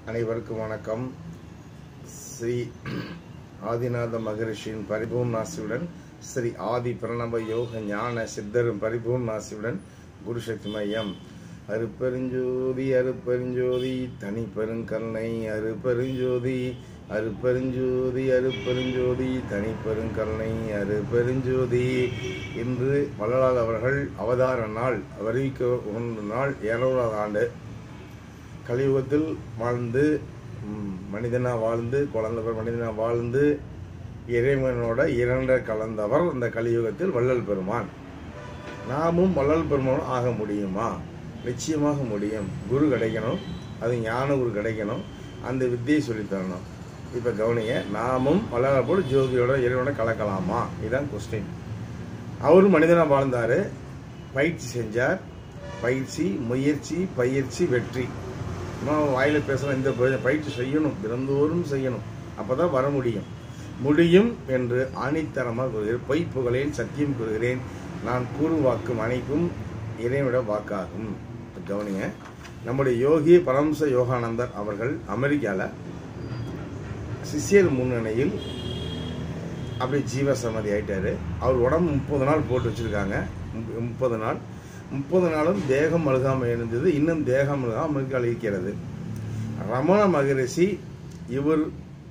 அனைவருக்கும் வணக்கம் ஸ்ரீ ஆதிநாத மகரிஷியின் பரிபூர்ணாசியுடன் ஸ்ரீ ஆதி பிரணவ யோக ஞான சித்தரும் பரிபூர்ணாசியுடன் குருசக்தி மையம் அருப்பெருஞ்சோதி அருப்பெருஞ்சோதி தனி பெருங்கருணை அருப்பெருஞ்சோதி அருப்பெருஞ்சோதி அருப்பெருஞ்சோதி தனி பெருங்கருணை அருப்பெருஞ்சோதி இன்று வள்ளலார் அவர்கள் அவதார நாள் அறிவிக்க ஒன்று நாள் இருநூறாவது ஆண்டு கலியுகத்தில் வாழ்ந்து ம், மனிதனா வாழ்ந்து குழந்தை பிற- மனிதனா வாழ்ந்து இறைவனோட இரண்ட கலந்தவர் இந்த கலியுகத்தில் வள்ளல் பெருமான் நாமும் வள்ளல் பெருமானும் ஆக முடியுமா நிச்சயமாக முடியும் குரு கிடைக்கணும் அது ஞான குரு கிடைக்கணும் அந்த வித்தியை சொல்லித் தரணும் இப்போ கவனிங்க நாமும் வள்ளலார் போல ஜோதியோட இறைவனோட கலக்கலாமா இதுதான் கொஸ்டின் அவரும் மனிதனா வாழ்ந்தாரு பயிற்சி செஞ்சார் பயிற்சி முயற்சி பயிற்சி வெற்றி நம்ம வாயில பேசுகிற இந்த ப- பயிற்சி செய்யணும் தினந்தோறும் செய்யணும் அப்பதான் வர முடியும் முடியும் என்று ஆணித்தரமாக கூறுகிறேன் பொய் புகழேன் சத்தியம் கூறுகிறேன் நான் கூறுவாக்கும் அனைத்தும் இறைவிட வாக்காகும் இப்ப கவனிங்க நம்முடைய யோகி பரமச யோகானந்தர் அவர்கள் அமெரிக்கால சிஷியர் முன்னணியில் அப்படியே ஜீவ சமாதி ஆயிட்டாரு அவர் உடம்பு முப்பது நாள் போட்டு வச்சிருக்காங்க முப்ப- முப்பது நாள் முப்பது நாளும் தேகம் அழுகாமல் இருந்தது இன்னும் தேகம் அழுகாமல் அமெரிக்காவில் இருக்கிறது ரமண மகரிஷி இவர்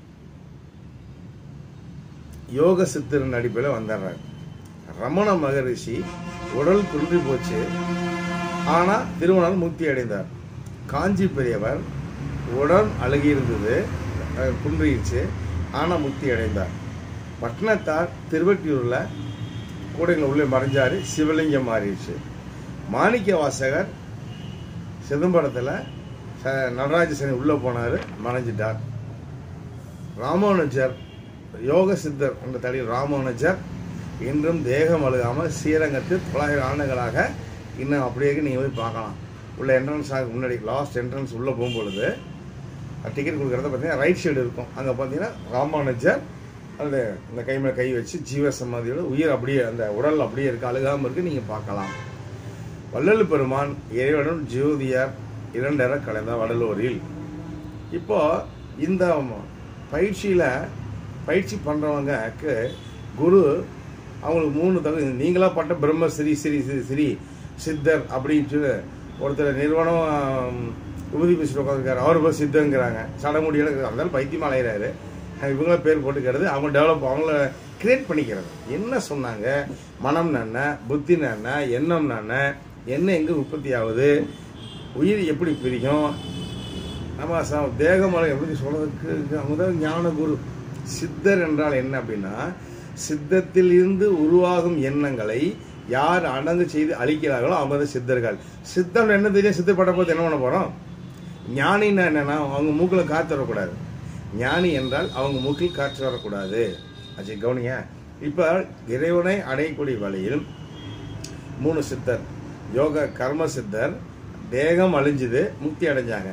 யோக சித்தரின் அடிப்படையில் வந்துடுறாரு ரமண மகரிஷி உடல் குன்றி போச்சு ஆனா திருமணம் முக்தி அடைந்தார் காஞ்சி பெரியவர் உடல் அழுகி இருந்தது அஹ், குன்றிடுச்சு ஆனா முக்தி அடைந்தார் பட்டணத்தார் திருவட்டியூர்ல கூடைகள் உள்ளே மறைஞ்சாரு சிவலிங்கம் மாறிடுச்சு மாணிக்க வாசகர் சிதம்பரத்தில் நடராஜ சனி உள்ளே போனார் மறைஞ்சிட்டார் ராமானுஜர் யோக சித்தர் என்ற தடி ராமானுஜர் இன்றும் தேகம் அழுகாமல் ஸ்ரீரங்கத்தில் தொள்ளாயிரம் ஆண்டுகளாக இன்னும் அப்படியே நீங்கள் போய் பார்க்கலாம் உள்ள என்ட்ரன்ஸ் ஆக முன்னாடி லாஸ்ட் என்ட்ரன்ஸ் உள்ளே போகும்பொழுது டிக்கெட் கொடுக்குறத பார்த்தீங்கன்னா ரைட் சைடு இருக்கும் அங்கே பார்த்தீங்கன்னா ராமானுஜர் அந்த இந்த கை மேல கை வச்சு ஜீவ சமாதியோட உயிர் அப்படியே அந்த உடல் அப்படியே இருக்கு அழுகாமல் இருக்கு நீங்கள் பார்க்கலாம் வள்ளல் பெருமான் இறைவனும் ஜோதியார் இரண்டர கலந்த வடலூரில் இப்போ இந்த பயிற்சியில் பயிற்சி பண்ணுறவங்களுக்கு குரு அவங்களுக்கு மூணு தகுதி நீங்களா பட்ட பிரம்ம ஸ்ரீ ஸ்ரீ ஸ்ரீ ஸ்ரீ சித்தர் அப்படின்னு சொல்லி ஒருத்தர் நிறுவனம் ஆம், விபூதி பேசிட்டு உட்காந்துருக்காரு அவர் போய் சித்தங்கிறாங்க சடமுடியில் இருந்தாலும் பைத்தியம் அலையிறாரு இவங்கள பேர் போட்டுக்கிறது அவங்க டெவலப் அவங்கள கிரியேட் பண்ணிக்கிறது என்ன சொன்னாங்க மனம் என்ன புத்தி என்ன எண்ணம் என்ன என்ன எங்கே உற்பத்தி ஆகுது உயிர் எப்படி பிரிக்கும் நம்ம ச- தேகமலை எப்படி சொல்றதுக்கு முதல் ஞான குரு சித்தர் என்றால் என்ன அப்படின்னா சித்தத்தில் இருந்து உருவாகும் எண்ணங்களை யார் அடங்கு செய்து அழிக்கிறார்களோ அவங்க தான் சித்தர்கள் சித்தம் என்ன தெரியும் சித்தர் பட்ட போது என்ன பண்ண போறோம் ஞானின்னா என்னன்னா அவங்க மூக்கில் காத்து வரக்கூடாது ஞானி என்றால் அவங்க மூக்கில் காற்று வரக்கூடாது அஜய் கவனிங்க இப்ப இறைவனை அடையக்கூடிய வழியில் மூணு சித்தர் யோக கர்ம சித்தர் தேகம் அழிஞ்சுது முக்தி அடைஞ்சாங்க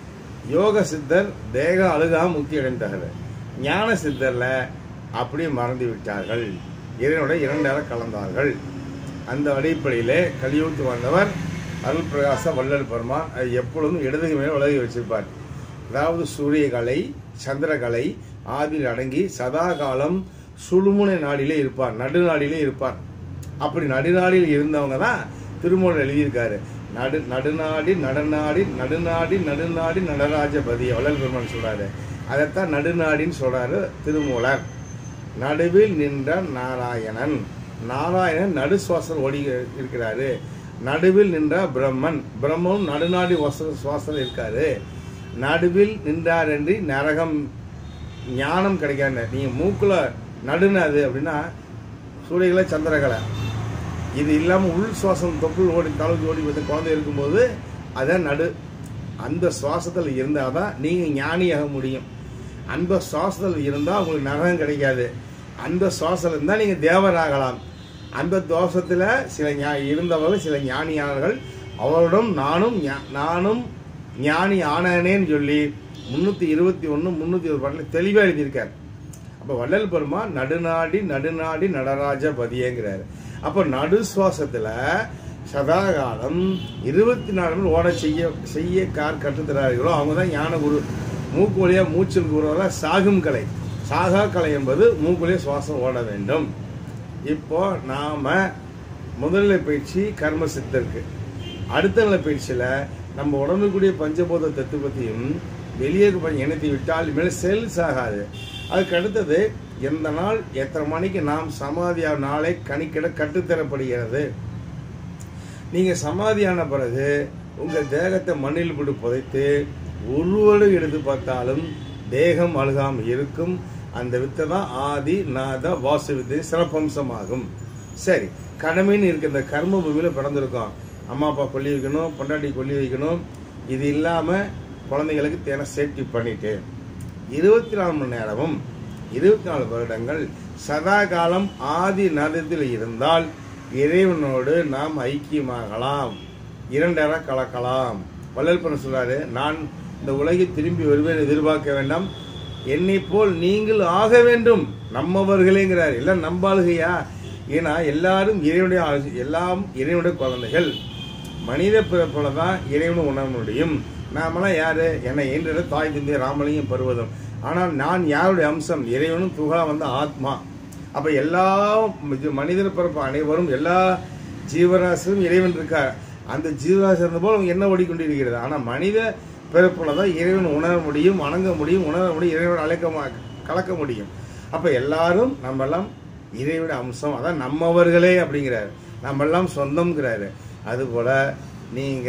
யோக சித்தர் தேகம் அழுகாம முக்தி அடைந்தார்கள் ஞான சித்தர்ல அப்படியே மறந்து விட்டார்கள் இறைவனுடைய இரண்டாக கலந்தார்கள் அந்த அடிப்படையிலே கலியுகத்து வந்தவர் அருள் பிரகாச வள்ளல் பெருமான் அது எப்பொழுதும் இடதுக்கு மேலே விலகி வச்சிருப்பார் அதாவது சூரியகலை சந்திரகலை ஆதியில் அடங்கி சதா காலம் சுழுமுனை நாடிலே இருப்பார் நடுநாடிலே இருப்பார் அப்படி நடுநாடில் இருந்தவங்க தான் திருமூலர் எழுதியிருக்காரு நடு நடுநாடி நடநாடி நடுநாடி நடுநாடி நடராஜபதி வள்ளல் பெருமான் சொல்றாரு அதைத்தான் நடுநாடின்னு சொல்றாரு திருமூலர் நடுவில் நின்ற நாராயணன் நாராயணன் நடு சுவாசம் ஓடி இருக்கிறாரு நடுவில் நின்ற பிரம்மன் பிரம்மனும் நடுநாடி வச சுவாசம் இருக்காரு நடுவில் நின்றாரென்றி நரகம் ஞானம் கிடைக்காது நீங்க மூக்குல நடுனது அப்படின்னா சூரியகலை சந்திரகலை இது இல்லாமல் உள் சுவாசம் தொப்புள் ஓடி தழுவி ஓடி வந்து குழந்தை இருக்கும்போது அதான் நடு அந்த சுவாசத்தில் இருந்தால் தான் நீங்கள் ஞானியாக முடியும் அந்த சுவாசத்தில் இருந்தால் உங்களுக்கு நரகம் கிடைக்காது அந்த சுவாசத்தில் இருந்தால் நீங்கள் தேவராகலாம் அந்த தோஷத்தில் சில ஞா இருந்தவர்கள் சில ஞானியாளர்கள் அவரிடம் நானும் ஞா- நானும் ஞானி ஆனேன்னு சொல்லி முந்நூற்றி இருபத்தி ஒன்று முந்நூற்றி ஒரு பாட்டில் தெளிவாக எழுதியிருக்கார் அப்ப வள்ளல் பெருமான் நடுநாடி நடுநாடி நடராஜ பதியங்கிறாரு அப்ப நடு சுவாசத்துல சதாகாலம் இருபத்தி நாலு மணி ஓட செய்ய செய்ய கார் கற்றுத்தரார்களோ அவங்க தான் ஞான குரு மூக்கு வழியா மூச்சு கூறுவதா சாகும் கலை சாகா கலை என்பது மூக்கு வழியா சுவாசம் ஓட வேண்டும் இப்போ நாம முதல்நிலை பயிற்சி கர்ம சித்தருக்கு அடுத்த நிலை பயிற்சியில நம்ம உடம்புக்குரிய பஞ்சபூத தத்துவத்தையும் வெளியே இணைத்து விட்டால் மேலே செல்ஸ் ஆகாது அதுக்கு அடுத்தது எந்த நாள் எத்தனை மணிக்கு நாம் சமாதியான நாளை கணிக்கிட கட்டுத்தரப்படுகிறது நீங்க சமாதியான பிறகு உங்க தேகத்தை மண்ணில் போட்டு புதைத்து ஒருவரு எடுத்து பார்த்தாலும் தேகம் அழுகாம இருக்கும் அந்த வித்தை தான் ஆதி நாத வாசு வித்தை சிறப்பம்சமாகும் சரி கடமைன்னு இருக்க இந்த கர்ம பூமியில பிறந்திருக்கோம் அம்மா அப்பா கொல்லி வைக்கணும் பொண்டாட்டி கொல்லி வைக்கணும் இது இல்லாம குழந்தைகளுக்கு தேனை சேஃப்டி பண்ணிட்டு இருபத்தி நாலு மணி நேரமும் இருபத்தி நாலு வருடங்கள் சதா காலம் ஆதி நாதத்தில் இருந்தால் இறைவனோடு நாம் ஐக்கியமாகலாம் இரண்டர கலக்கலாம் வள்ளல்பன் சொல்றாரு நான் இந்த உலகில் திரும்பி வருவேன் எதிர்பார்க்க வேண்டாம் என்னை போல் நீங்கள் ஆக வேண்டும் நம்மவர்களேங்கிறார் எல்லாம் நம்பாளுகையா ஏன்னா எல்லாரும் இறைவனுடைய ஆளு- எல்லாம் இறைவனுடைய குழந்தைகள் மனித பிறப்புல தான் இறைவனை உணர முடியும் நாமெல்லாம் யாரு என்னை என்ற தாய் தந்தை ராமலிங்கம் பருவதம் ஆனால் நான் யாருடைய அம்சம் இறைவனும் துகளா வந்த ஆத்மா அப்ப எல்லா இது மனிதர் பிறப்பு அனைவரும் எல்லா ஜீவராசியும் இறைவன் இருக்கார் அந்த ஜீவராசி இருந்த போல் என்ன ஓடிக்கொண்டிருக்கிறது ஆனா மனித பிறப்புல தான் இறைவன் உணர முடியும் வணங்க முடியும் உணர முடியும் இறைவன் அழைக்க மா- கலக்க முடியும் அப்ப எல்லாரும் நம்ம எல்லாம் இறைவனுடைய அம்சம் அதான் நம்மவர்களே அப்படிங்கிறாரு நம்ம எல்லாம் சொந்தம்ங்கிறாரு அதுபோல நீங்க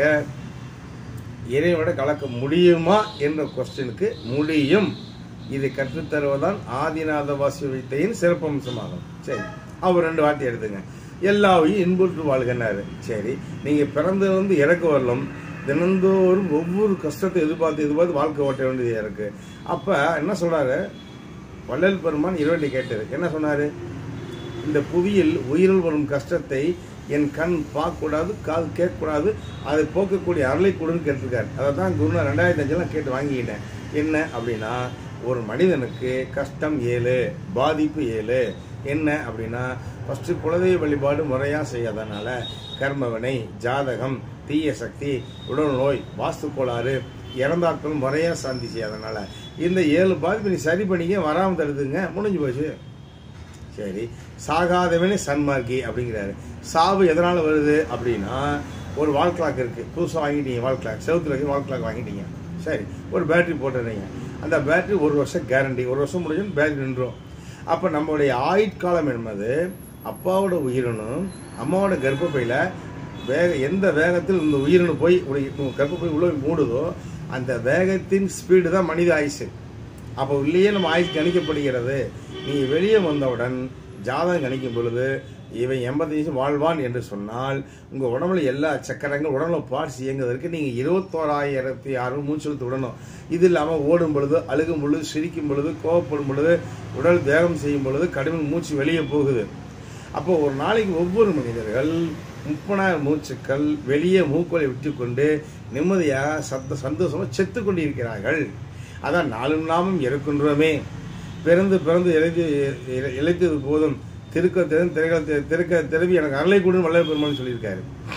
இறைவனோட கலக்க முடியுமா என்ற கொஸ்டினுக்கு முடியும் இதை கற்றுத்தருவதான் ஆதிநாத வாசி வித்தையின் சிறப்பம்சமாகும் சரி அவர் ரெண்டு வார்த்தை எடுத்துங்க எல்லாவையும் இன்புற்று வாழ்கின்றாரு சரி நீங்க பிறந்து வந்து இறக்க வரலும் தினந்தோறும் ஒவ்வொரு கஷ்டத்தை எதிர்பார்த்து எதிர்பார்த்து வாழ்க்கை ஓட்ட வேண்டியது இருக்கு அப்ப என்ன சொல்றாரு வள்ளல் பெருமான் இறைவனை கேட்டாரு என்ன சொன்னாரு இந்த புவியில் உயிரில் வரும் கஷ்டத்தை என் கண் பார்க்கக்கூடாது காது கேட்கக்கூடாது அதை போக்கக்கூடிய அருளை கொடுன்னு கேட்டிருக்காரு அதை தான் குரு ரெண்டாயிரத்தி அஞ்செல்லாம் கேட்டு வாங்கிக்கிட்டேன் என்ன அப்படின்னா ஒரு மனிதனுக்கு கஷ்டம் ஏழு பாதிப்பு ஏழு என்ன அப்படின்னா ஃபஸ்ட்டு குலதெய்வ வழிபாடு முறையாக செய்யாதனால கர்மவினை ஜாதகம் தீய சக்தி உடல் நோய் வாஸ்து கோளாறு இறந்தாக்கள் முறையாக சாந்தி செய்யாதனால இந்த ஏழு பாதிப்பு நீ சரி பண்ணிக்க வராமல் தடுத்துங்க முடிஞ்சு போச்சு சரி சாகாதவனே சன்மார்க்கி அப்படிங்கிறாரு சாவு எதனால வருது அப்படின்னா ஒரு வால் கிளாக் இருக்கு புதுசாக வாங்கிட்டீங்க வால் கிளாக் செவத்துல வைக்க வால் கிளாக் வாங்கிட்டீங்க சரி ஒரு பேட்டரி போட்டுறீங்க அந்த பேட்டரி ஒரு வருஷம் கேரண்டி ஒரு வருஷம் முடிஞ்சு பேட்டரி நின்றும் அப்போ நம்மளுடைய ஆயுட்காலம் என்பது அப்பாவோட உயிரினும் அம்மாவோட கர்ப்பப்பையில வேக எந்த வேகத்தில் இந்த உயிரினு போய் உடைய கர்ப்பப்பை உள்ள போய் மூடுதோ அந்த வேகத்தின் ஸ்பீடு தான் மனித ஆயுசு அப்போ உள்ளேயே நம்ம ஆயுசு கணிக்கப்படுகிறது நீ வெளியே வந்தவுடன் ஜாதகம் கணிக்கும் பொழுது இவன் எண்பது நிமிஷம் வாழ்வான் என்று சொன்னால் உங்க உடம்புல எல்லா சக்கரங்கள் உடம்புல பார்ட்ஸ் இயங்குவதற்கு நீங்க இருபத்தோராயிரத்தி ஆறு மூச்செழுத்து விடணும் இது இல்லாம ஓடும் பொழுது அழுகும் பொழுது சிரிக்கும் பொழுது கோவப்படும் பொழுது உடல் தேகம் செய்யும் பொழுது கடுமையான மூச்சு வெளியே போகுது அப்போ ஒரு நாளைக்கு ஒவ்வொரு மனிதர்கள் முப்பதாயிரம் மூச்சுக்கள் வெளியே மூக்கோலை விட்டுக்கொண்டு நிம்மதியாக சத்த சந்தோஷமா செத்து கொண்டிருக்கிறார்கள் அதான் நாளும் நாமும் இறக்கின்றோமே பிறந்து பிறந்து இழைத்து இழை- இழைத்தது போதும் திருக்க திறன் திரைகள் திரு- திருக்க திரும்பி எனக்கு அருளை கூடும் வல்ல பெருமான் சொல்லியிருக்காரு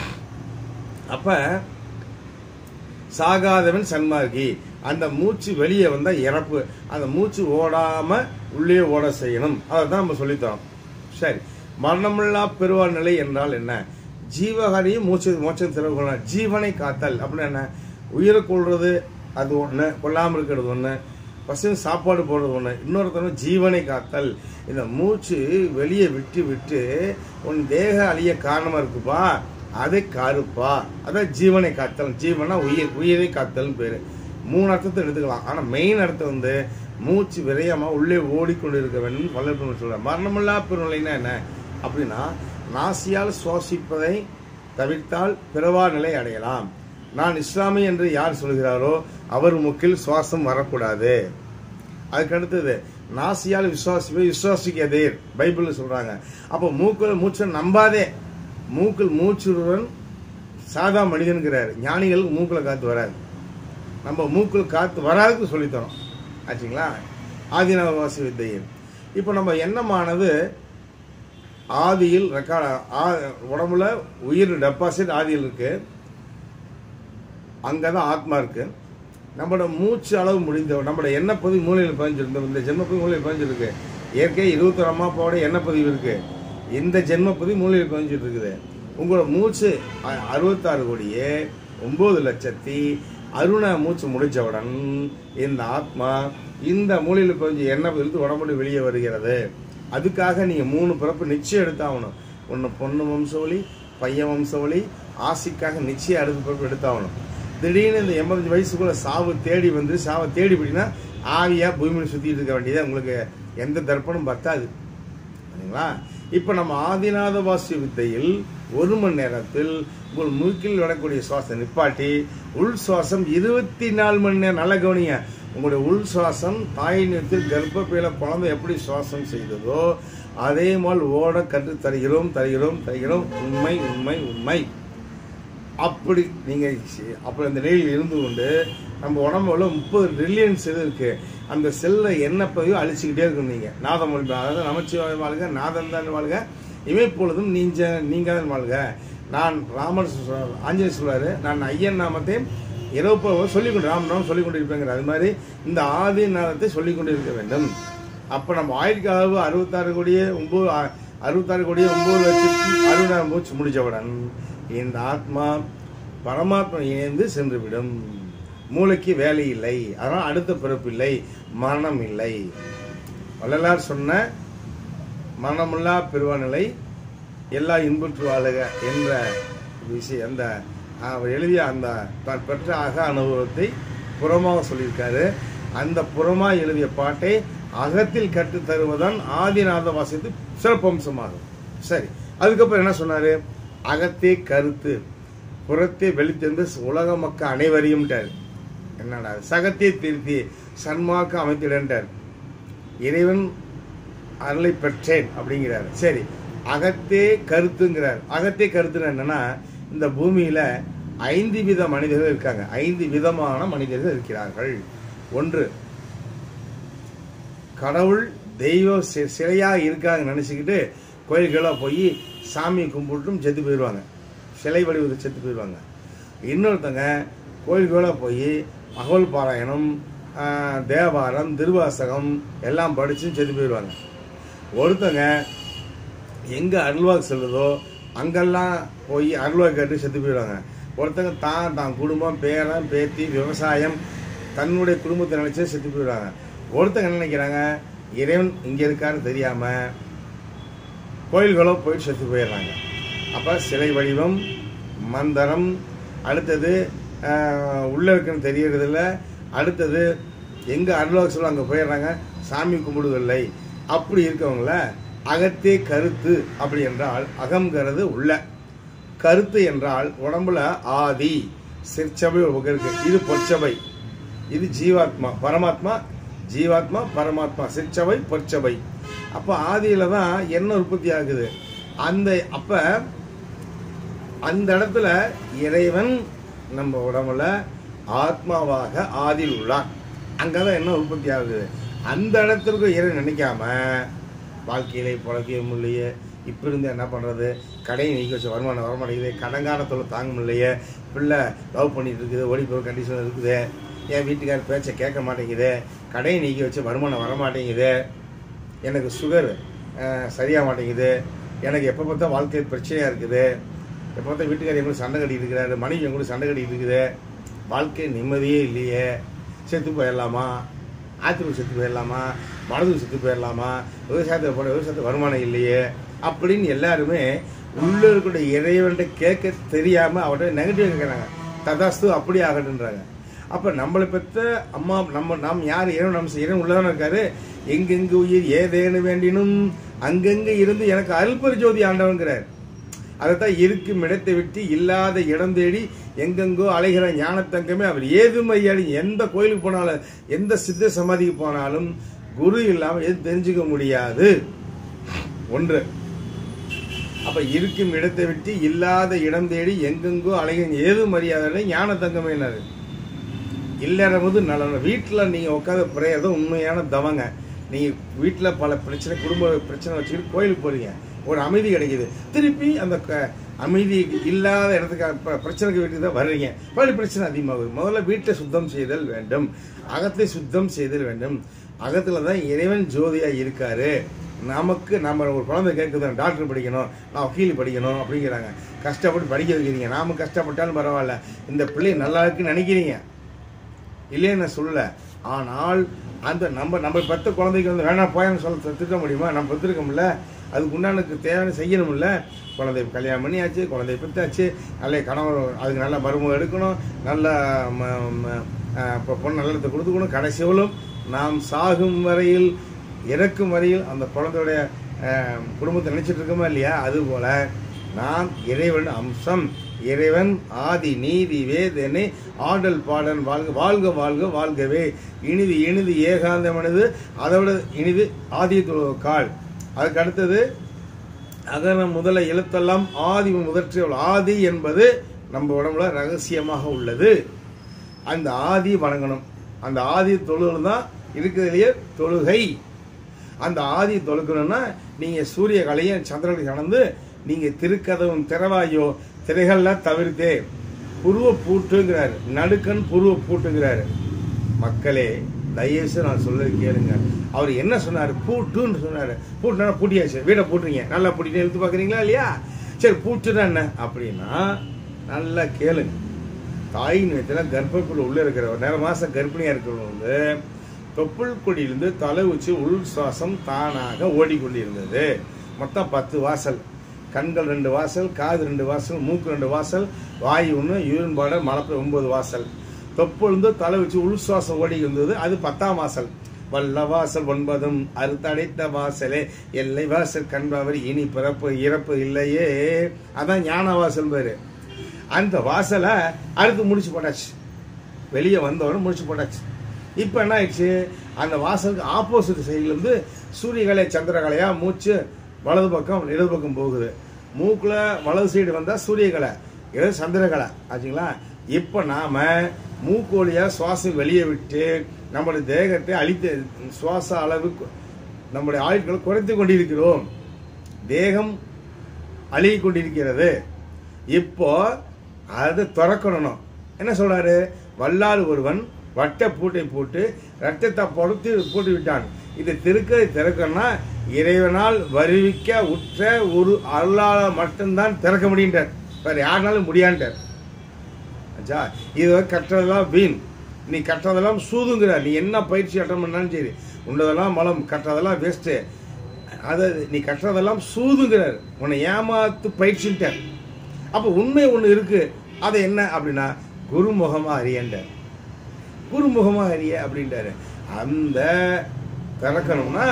அப்ப சாகாதவன் சன்மார்க்கி அந்த மூச்சு வெளியே வந்தா இறப்பு அந்த மூச்சு ஓடாம உள்ளே ஓட செய்யணும் அதை தான் நம்ம சொல்லித்தரோம் சரி மரணமில்லா பெருவாழ் நிலை என்றால் என்ன ஜீவகாரியும் மூச்சு மோட்சம் திறவு ஜீவனை காத்தல் அப்படின்னா என்ன உயிரை கொள்றது அது ஒண்ணு கொல்லாம இருக்கிறது ஒண்ணு பசங்க சாப்பாடு போடுறது ஒண்ணு இன்னொருத்தவங்க ஜீவனை காத்தல் இந்த மூச்சு வெளியே விட்டு விட்டு உன் தேக அழிய காரணமா இருக்குப்பா அதை காருப்பா அதான் ஜீவனை காத்தல் ஜீவனா உயிர் உயிரை காத்தல்னு பேரு மூணு அர்த்தத்தை எடுத்துக்கலாம் ஆனா மெயின் அர்த்தம் வந்து மூச்சு விரயமா உள்ளே ஓடிக்கொண்டு இருக்க வேண்டும் வல்லற்பன் சொல்ற மரணமில்லா பெருநிலைன்னா என்ன அப்படின்னா நாசியால் சுவாசிப்பதை தவிர்த்தால் பிறவா நிலை அடையலாம் நான் இஸ்லாமி என்று யார் சொல்கிறாரோ அவர் முக்கில் சுவாசம் வரக்கூடாது அதுக்கு அடுத்தது நாசியால் விசுவாசி விசுவாசிக்கதீர் பைபிள்ல சொல்றாங்க அப்போ மூக்கில் மூச்சை நம்பாதே மூக்கில் மூச்சுடன் சாதா மனிதனுங்கிறார் ஞானிகளுக்கு மூக்கில் காத்து வராது நம்ம மூக்கில் காத்து வராதுக்கு சொல்லித்தரோம் ஆச்சுங்களா ஆதினவாசி வித்தையில் இப்போ நம்ம எண்ணமானது ஆதியில் ரெக்கார்ட் உடம்புல உயிர் டெபாசிட் ஆதியில் இருக்கு அங்கதான் ஆத்மா இருக்கு நம்மளோட மூச்சு அளவு முடிந்த நம்மளோட எண்ணெய் பதிவு மூலையில் பதிஞ்சிருந்தோம் இந்த ஜென்ம பதிவு மூலையில் பதிஞ்சிருக்கு இயற்கை இருபத்தொரு அம்மா அப்பாவோட எண்ணெய் பதிவு இருக்கு இந்த ஜென்ம பதிவு மூலையில் பதிஞ்சிட்டு இருக்குது உங்களோட மூச்சு அ- அறுபத்தாறு கோடியே ஒன்பது லட்சத்தி அருண மூச்சு முடிச்சவுடன் இந்த ஆத்மா இந்த மூலையில் பதிஞ்சு எண்ணெய் இருந்து உடம்புல வெளியே வருகிறது அதுக்காக நீங்க மூணு பிறப்பு நிச்சயம் எடுத்தாகணும் ஒன்று பொண்ணு வம்சவழி பையன் வம்சவழி ஆசைக்காக நிச்சயம் அடுத்த பிறப்பு எடுத்தாகணும் திடீர்னு இந்த எண்பத்தஞ்சு வயசுக்குள்ள சாவு தேடி வந்து சாவை தேடி போயிட்டீங்கன்னா ஆவியா பூமியில் சுத்திட்டு இருக்க வேண்டியது உங்களுக்கு எந்த தர்ப்பணம் பத்தாது சரிங்களா இப்போ நம்ம ஆதிநாத வாசிய வித்தையில் ஒரு மணி நேரத்தில் உங்கள் மூக்கில் விடக்கூடிய சுவாசம் நிப்பாட்டி உள் சுவாசம் இருபத்தி நாலு மணி நேரம் நல்ல கவனிங்க உங்களுடைய உள் சுவாசம் தாய் நேரத்தில் கர்ப்பப்பையில குழந்தை எப்படி சுவாசம் செய்ததோ அதே மாதிரி ஓட கற்று தருகிறோம் தருகிறோம் தருகிறோம் உண்மை உண்மை உண்மை அப்படி நீங்க சி- அப்படி அந்த நிலையில் இருந்து கொண்டு நம்ம உடம்புல முப்பது ட்ரில்லியன் செல் இருக்கு அந்த செல்லை என்ன பதிவு அழிச்சுக்கிட்டே இருக்கும் நீங்க நாதம் மொழி அதாவது நமச்சிவாய வாழ்க நாதன் தான் வாழ்க இமைப்பொழுதும் நீஞ்ச நீங்க தான் வாழ்க நான் ராமர் சொ- ஆஞ்சநேயர் சொல்றாரு நான் ஐயன் நாமத்தை இரவு சொல்லிக் கொண்டு ராம் நாமம் சொல்லிக் கொண்டு இருப்பேங்கிற அது மாதிரி இந்த ஆதி நாதத்தை சொல்லிக் கொண்டு இருக்க வேண்டும் அப்ப நம்ம ஆயுட்கு அளவு அறுபத்தாறு கோடியே ஒன்பது அ- அறுபத்தாறு கோடியே ஒன்பது லட்சத்தி அறுபதாயிரம் மூச்சு முடிச்சவுடன் இந்த ஆத்மா பரமாத்மா இணைந்து சென்றுவிடும் மூளைக்கு வேலை இல்லை அதனால் அடுத்த பிறப்பு இல்லை மரணம் இல்லை வள்ளலார் சொன்ன மரணமில்லா பெருவாநிலை எல்லா இன்புற்று வாழுக என்ற விஷயம் அந்த அவர் எழுதிய அந்த தான் பெற்ற அக அனுபவத்தை புறமாக சொல்லியிருக்காரு அந்த புறமா எழுதிய பாட்டை அகத்தில் கற்றுத் தருவதுதான் ஆதிநாத வாசித்து சிறப்பம்சமாகும் சரி அதுக்கப்புறம் என்ன சொன்னாரு அகத்தே கருத்து புறத்தே வெளித்தென்று உலக மக்கள் அனைவரையும்ட்டார் என்னடா சகத்தை திருத்தி சன்மார்க்கம் அமைத்திடன்றார் இறைவன் அருளை பெற்றேன் அப்படிங்கிறார் சரி அகத்தே கருத்துங்கிறார் அகத்தே கருத்துன்னு என்னன்னா இந்த பூமியில ஐந்து வித மனிதர்கள் இருக்காங்க ஐந்து விதமான மனிதர்கள் இருக்கிறார்கள் ஒன்று கடவுள் தெய்வம் சி- சிலையா இருக்காங்க நினைச்சுக்கிட்டு கோயில்களாக போய் சாமி கும்பிட்டும் செத்து போயிடுவாங்க சிலை வடிவத்தை செத்து போயிடுவாங்க இன்னொருத்தங்க கோயில்களாக போய் அகோல் பாராயணம் ஆஹ், தேவாரம் திருவாசகம் எல்லாம் படிச்சும் செத்து போயிடுவாங்க ஒருத்தங்க எங்க அருள்வாக்கு செல்லுதோ அங்கெல்லாம் போய் அருள்வாக்கு கேட்டு செத்து போயிடுவாங்க ஒருத்தங்க தான் தான் குடும்பம் பேரன் பேத்தி விவசாயம் தன்னுடைய குடும்பத்தை நினைச்சு செத்து போயிடுவாங்க ஒருத்தங்க என்ன நினைக்கிறாங்க இறைவன் இங்க இருக்கான்னு தெரியாம கோயில்களோ போயிட்டு செத்து போயிடுறாங்க அப்ப சிலை வடிவம் மந்திரம் அடுத்தது ஆஹ், உள்ள இருக்குன்னு தெரியறதில்ல அடுத்தது எங்க அருள்வாக்கு சொல்ல அங்க போயிடுறாங்க சாமி கும்பிடுவதில்லை அப்படி இருக்கவங்கள அகத்தே கருத்து அப்படி என்றால் அகங்கிறது உள்ள கருத்து என்றால் உடம்புல ஆதி சிற்சபை ஒரு பக்கம் இருக்கு இது பொற்சபை இது ஜீவாத்மா பரமாத்மா ஜீவாத்மா பரமாத்மா சிற்சபை பொற்சபை அப்ப ஆதியில தான் என்ன உற்பத்தி ஆகுது அந்த அப்ப அந்த இடத்துல இறைவன் நம்ம உடம்புல ஆத்மாவாக ஆதியில் உள்ளான் அங்கதான் என்ன உற்பத்தி ஆகுது அந்த இடத்திற்கு இறைவன் நினைக்காம வாழ்க்கையிலே பொழக்க முடியலையே இப்ப இருந்து என்ன பண்றது கடையை நீக்கி வச்ச வருமானம் வரமாட்டேங்குது கடங்காரத்தோட தாங்க முடியலையே பிள்ளை லவ் பண்ணிட்டு இருக்குது ஓடி போகிற கண்டிஷன் இருக்குது என் வீட்டுக்கார் பேச்சை கேட்க மாட்டேங்குது கடையை நீக்கி வச்ச வருமானம் வர மாட்டேங்குது எனக்கு சுகர் சரியாக மாட்டேங்குது எனக்கு எப்போ பார்த்தா வாழ்க்கை பிரச்சனையாக இருக்குது எப்போ பார்த்தா வீட்டுக்காரர் எங்களுக்கு சண்டை கட்டிட்டு இருக்கிறாரு மனைவி எங்களுக்கு சண்டை கட்டிட்டு இருக்குது வாழ்க்கை நிம்மதியே இல்லையே செத்து போயிடலாமா ஆற்றுக்கு செத்து போயிடலாமா மனதுக்கு செத்து போயிடலாமா விவசாயத்தில் போன விவசாயத்துக்கு வருமானம் இல்லையே அப்படின்னு எல்லாருமே உள்ள இருக்கிற இறைவன்கிட்ட கேட்க தெரியாம அவர்கிட்ட நெகட்டிவ் கேட்குறாங்க ததாஸ்து அப்படி ஆகட்டுன்றாங்க அப்ப நம்மளை பெற்ற அம்மா நம்ம நாம் யார் இறைவன் நம்ம இறைவன் உள்ளதான இருக்காரு எங்கெங்கு உயிர் ஏதேனு வேண்டினும் அங்கங்க இருந்து எனக்கு அல்பரி ஜோதி ஆண்டவங்கிறார் அதைத்தான் இருக்கும் இடத்தை விட்டு இல்லாத இடம் தேடி எங்கெங்கோ அலைகிற ஞானத்தங்கமே அவர் ஏதுமையாடி எந்த கோயிலுக்கு போனாலும் எந்த சித்த சமாதிக்கு போனாலும் குரு இல்லாம எது தெரிஞ்சுக்க முடியாது ஒன்று அப்ப இருக்கும் இடத்தை விட்டு இல்லாத இடம் தேடி எங்கெங்கோ அலைகிற ஏதும் அறியாத ஞான தங்கமேனாரு இல்லறம்போது நல்ல வீட்டில் நீங்கள் உட்காந்து பிரேயர் உண்மையான தவங்க நீங்கள் வீட்டில் பல பிரச்சனை குடும்ப பிரச்சனை வச்சுக்கிட்டு கோயிலுக்கு போறீங்க ஒரு அமைதி கிடைக்குது திருப்பி அந்த க- அமைதி இல்லாத இடத்துக்கு ப- பிரச்சனைக்கு வீட்டுக்கு தான் வர்றீங்க பள்ளி பிரச்சனை அதிகமாகுது முதல்ல வீட்டை சுத்தம் செய்தல் வேண்டும் அகத்தை சுத்தம் செய்தல் வேண்டும் அகத்துல தான் இறைவன் ஜோதியா இருக்காரு நமக்கு நம்ம ஒரு குழந்தை கேட்குது நான் டாக்டர் படிக்கணும் நான் வக்கீல் படிக்கணும் அப்படிங்கிறாங்க கஷ்டப்பட்டு படிக்க வைக்கிறீங்க நாம கஷ்டப்பட்டாலும் பரவாயில்ல இந்த பிள்ளை நல்லா இருக்குன்னு நினைக்கிறீங்க இல்லைன்னு நான் சொல்லல ஆனால் அந்த நம்ம நம்ம பெத்த குழந்தைக்கு வந்து வேணாம் போயன்னு சொல்ல திட்ட முடியுமா நம்ம பெற்றிருக்கோம்ல அதுக்கு உண்டானுக்கு தேவையான செய்யணும்ல குழந்தை கல்யாணம் பண்ணியாச்சு குழந்தைய பெற்றாச்சு நல்ல கணவர் அதுக்கு நல்ல மருமகம் எடுக்கணும் நல்ல ம- ம- அஹ் இப்போ பொண்ணு நல்லத்தை கொடுத்துக்கணும் கடைசியிலும் நாம் சாகும் வரையில் இறக்கும் வரையில் அந்த குழந்தையுடைய அஹ், குடும்பத்தை நினைச்சிட்டு இருக்கோமா இல்லையா அதுபோல நாம் இறைவன் அம்சம் இறைவன் ஆதி நீதி வேதனை ஆடல் பாடல் வாழ்க வாழ்க வாழ்க வாழ்கவே இனிது இனிது ஏகாந்தமானது அதை விட இனிது ஆதி கால் அதுக்கு அடுத்தது அகர முதல எழுத்தெல்லாம் ஆதி முதற்றிய ஆதி என்பது நம்ம உடம்புல ரகசியமாக உள்ளது அந்த ஆதி வணங்கணும் அந்த ஆதி தொழுகை தான் இருக்கிறதுலையே தொழுகை அந்த ஆதி தொழுக்கணும்னா நீங்க சூரிய கலையும் சந்திரனை கடந்து நீங்க திருக்கதவும் திறவாயோ திரைகள்லாம் தவிர்த்தே புருவ பூட்டுங்கிறாரு நடுக்கன் புருவ பூட்டுங்கிறாரு மக்களே தயவுசெய்து நான் சொல்றது கேளுங்க அவர் என்ன சொன்னாரு பூட்டுன்னு சொன்னாரு பூட்டுனா பூட்டியாச்சு வீடை பூட்டுறீங்க நல்லா பூட்டிட்டு எடுத்து பாக்குறீங்களா இல்லையா சரி பூட்டுனா என்ன அப்படின்னா நல்லா கேளுங்க தாயின் வயத்துல கர்ப்பக்குள்ள உள்ள இருக்கிற நேர மாசம் கர்ப்பிணியா இருக்கிறவங்க வந்து தொப்புள் கொடியிலிருந்து தலை உச்சி உள் சுவாசம் தானாக ஓடிக்கொண்டிருந்தது மொத்தம் பத்து வாசல் கண்கள் ரெண்டு வாசல் காது ரெண்டு வாசல் மூக்கு ரெண்டு வாசல் வாயு ஒன்று யூரின் பாட மலப்பு ஒன்பது வாசல் தொப்புழுந்து தலை வச்சு உள் சுவாசம் ஓடி இருந்தது அது பத்தாம் வாசல் வல்ல வாசல் ஒன்பதும் அறுத்தடைத்த வாசலே எல்லை வாசல் கண்பவர் இனி பிறப்பு இறப்பு இல்லையே அதான் ஞான வாசல் பேரு அந்த வாசலை அடுத்து முடிச்சு போட்டாச்சு வெளியே வந்தவொடனே முடிச்சு போட்டாச்சு இப்போ என்ன ஆயிடுச்சு அந்த வாசலுக்கு ஆப்போசிட் சைடுல இருந்து சூரியகலை சந்திரகலையா மூச்சு வலது பக்கம் இடது பக்கம் போகுது மூக்குல வலது சைடு வந்தா சூரியகலை இடது சந்திரகலை ஆச்சுங்களா இப்போ நாம மூக்கோலியா சுவாசம் வெளியே விட்டு நம்முடைய தேகத்தை அழித்து சுவாச அளவுக்கு நம்முடைய ஆயுட்களை குறைத்து கொண்டிருக்கிறோம் தேகம் அழுகி கொண்டிருக்கிறது இப்போ அதை திறக்கணும் என்ன சொல்றாரு வல்லால் ஒருவன் வட்ட பூட்டை போட்டு ரத்தத்தை பொறுத்து போட்டு விட்டான் இதை திருக்க திறக்கணும்னா இறைவனால் வருவிக்க உற்ற ஒரு அருளால மட்டும்தான் திறக்க முடியுன்றார் வேற யாருனாலும் முடியான்ட்டார் ஆச்சா இது கற்றதெல்லாம் வீண் நீ கற்றதெல்லாம் சூதுங்கிறார் நீ என்ன பயிற்சி அட்டன் பண்ணாலும் சரி உண்டதெல்லாம் மலம் கற்றதெல்லாம் வேஸ்ட்டு அதை நீ கற்றதெல்லாம் சூதுங்கிறார் உன்னை ஏமாத்து பயிற்சிட்டார் அப்போ உண்மை ஒன்று இருக்கு அது என்ன அப்படின்னா குருமுகமா அறியண்டார் குருமுகமா அறிய அப்படின்ட்டாரு அந்த திறக்கணும்னா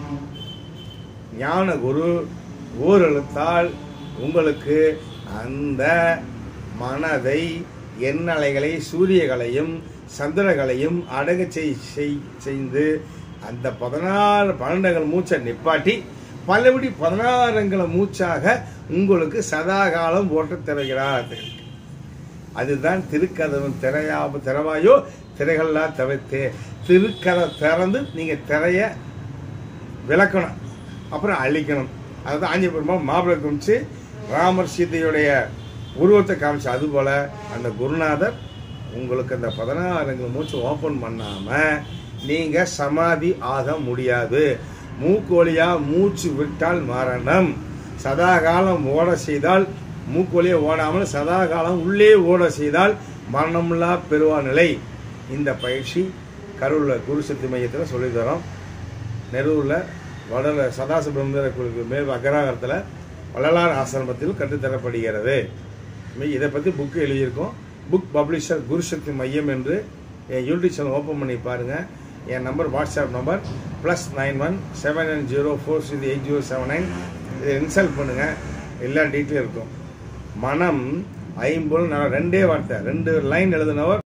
ஞான குரு ஓரெழுத்தால் உங்களுக்கு அந்த மனதை எண்ணலைகளை சூரியகளையும் சந்திரகளையும் அடங்க செய் செய்- செய்து அந்த பதினாறு பன்னெண்டுகள் மூச்சை நிப்பாட்டி பலபடி பதினாறுங்களை மூச்சாக உங்களுக்கு சதாகாலம் ஓட்ட திறகிறார் அதுதான் திருக்கதவன் திரையாம திறவாயோ திரைகள்லாம் தவிர்த்து திருக்கதை திறந்து நீங்க திரைய விளக்கணும் அப்புறம் அழிக்கணும் அதுதான் ஆஞ்ச பெருமாள் மாப்பிள்ளை காமிச்சு ராமர் சீதையுடைய உருவத்தை காமிச்சு அதுபோல அந்த குருநாதர் உங்களுக்கு அந்த பதினாறு மூச்சு ஓபன் பண்ணாம நீங்க சமாதி ஆக முடியாது மூக்கோலியா மூச்சு விட்டால் மரணம் சதா காலம் ஓட செய்தால் மூக்கோலியா ஓடாமல் சதா காலம் உள்ளே ஓட செய்தால் மரணமில்லா பெருவா நிலை இந்த பயிற்சி கரூர்ல குருசக்தி மையத்தில் சொல்லித் தரோம் நெரூரில் வடல சதாசிவபிரம்மர கோயிலுக்கு மேல் அக்ரஹாரத்தில் வள்ளலார் ஆசிரமத்தில் கற்றுத்தரப்படுகிறது மீ- இதை பற்றி புக்கு எழுதியிருக்கோம் புக் பப்ளிஷர் குருசக்தி மையம் என்று என் யூடியூப் சேனல் ஓப்பன் பண்ணி பாருங்கள் என் number WhatsApp number plus nine one seven nine zero four six eight zero seven nine இதை இன்சல்ட் பண்ணுங்கள் எல்லா டீட்டெயில் இருக்கும் மனம் ஐம்பொருள் நான் ரெண்டே வார்த்தை ரெண்டு லைன் எழுதினவர்